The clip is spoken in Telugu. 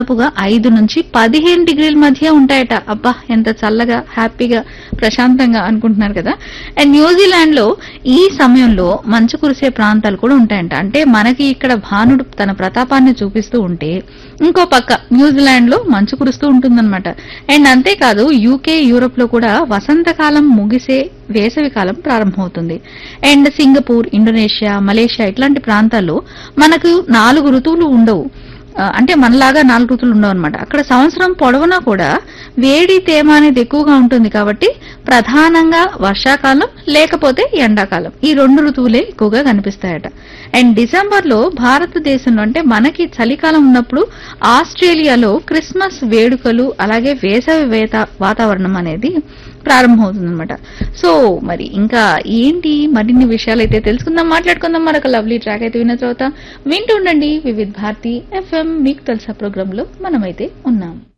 దాదాపుగా ఐదు నుంచి పదిహేను డిగ్రీల మధ్య ఉంటాయట అబ్బా ఎంత చల్లగా హ్యాపీగా ప్రశాంతంగా అనుకుంటున్నారు కదా అండ్ న్యూజిలాండ్ లో ఈ సమయంలో మంచు కురిసే ప్రాంతాలు కూడా ఉంటాయంట అంటే మనకి ఇక్కడ భానుడు తన ప్రతాపాన్ని చూపిస్తూ ఉంటే ఇంకో పక్క న్యూజిలాండ్ లో మంచు కురుస్తూ ఉంటుందన్నమాట అండ్ అంతేకాదు యూకే యూరోప్ లో కూడా వసంతకాలం ముగిసే వేసవి కాలం ప్రారంభమవుతుంది అండ్ సింగపూర్ ఇండోనేషియా మలేషియా ఇట్లాంటి ప్రాంతాల్లో మనకు నాలుగు ఋతువులు ఉండవు ఆ, అంటే మనలాగా నాలుగు ఋతువులు ఉండవు అనమాట అక్కడ సంవత్సరం పొడవునా కూడా వేడి తేమ అనేది ఎక్కువగా ఉంటుంది కాబట్టి ప్రధానంగా వర్షాకాలం లేకపోతే ఎండాకాలం ఈ రెండు ఋతువులే ఎక్కువగా కనిపిస్తాయట అండ్ డిసెంబర్ లో భారతదేశంలో అంటే మనకి చలికాలం ఉన్నప్పుడు ఆస్ట్రేలియాలో క్రిస్మస్ వేడుకలు అలాగే వేసవి వేత వాతావరణం అనేది ప్రారంభమవుతుందన్నమాట సో మరి ఇంకా ఏంటి మరిన్ని విషయాలు అయితే తెలుసుకుందాం మాట్లాడుకుందాం మరొక లవ్లీ ట్రాక్ అయితే విన్న తర్వాత వింటూ ఉండండి వివిధ్ భారతి ఎఫ్ఎం మీకు తెలుసా ప్రోగ్రామ్ లో మనమైతే ఉన్నాం